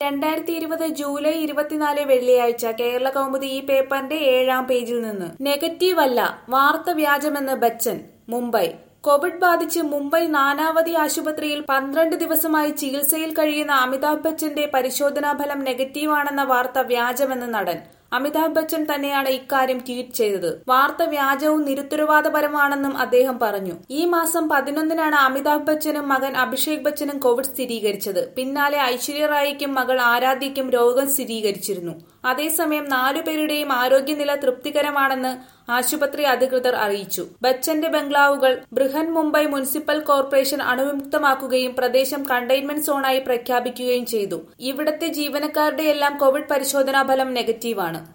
രണ്ടായിരത്തി ഇരുപത് ജൂലൈ ഇരുപത്തിനാല് വെള്ളിയാഴ്ച കേരള കൗമുദി ഈ പേപ്പറിന്റെ ഏഴാം പേജിൽ നിന്ന് നെഗറ്റീവ് അല്ല വാർത്ത വ്യാജമെന്ന് ബച്ചൻ മുംബൈ കോവിഡ് ബാധിച്ച് മുംബൈ നാനാവതി ആശുപത്രിയിൽ പന്ത്രണ്ട് ദിവസമായി ചികിത്സയിൽ കഴിയുന്ന അമിതാഭ് ബച്ചന്റെ പരിശോധനാ ഫലം നെഗറ്റീവാണെന്ന വാർത്ത വ്യാജമെന്ന് നടൻ അമിതാഭ് ബച്ചൻ തന്നെയാണ് ഇക്കാര്യം ട്വീറ്റ് ചെയ്തത് വാർത്ത വ്യാജവും നിരുത്തരവാദപരമാണെന്നും അദ്ദേഹം പറഞ്ഞു ഈ മാസം പതിനൊന്നിനാണ് അമിതാഭ് ബച്ചനും മകൻ അഭിഷേക് ബച്ചനും കോവിഡ് സ്ഥിരീകരിച്ചത് പിന്നാലെ ഐശ്വര്യ റായിക്കും മകൾ ആരാധ്യയ്ക്കും രോഗം സ്ഥിരീകരിച്ചിരുന്നു അതേസമയം നാലുപേരുടെയും ആരോഗ്യനില തൃപ്തികരമാണെന്ന് ആശുപത്രി അധികൃതർ അറിയിച്ചു ബച്ചന്റെ ബംഗ്ലാവുകൾ ബൃഹൻ മുംബൈ മുനിസിപ്പൽ കോർപ്പറേഷൻ അണുവിമുക്തമാക്കുകയും പ്രദേശം കണ്ടെയ്ൻമെന്റ് സോണായി പ്രഖ്യാപിക്കുകയും ചെയ്തു ഇവിടത്തെ ജീവനക്കാരുടെയെല്ലാം കോവിഡ് പരിശോധനാ ഫലം നെഗറ്റീവാണ്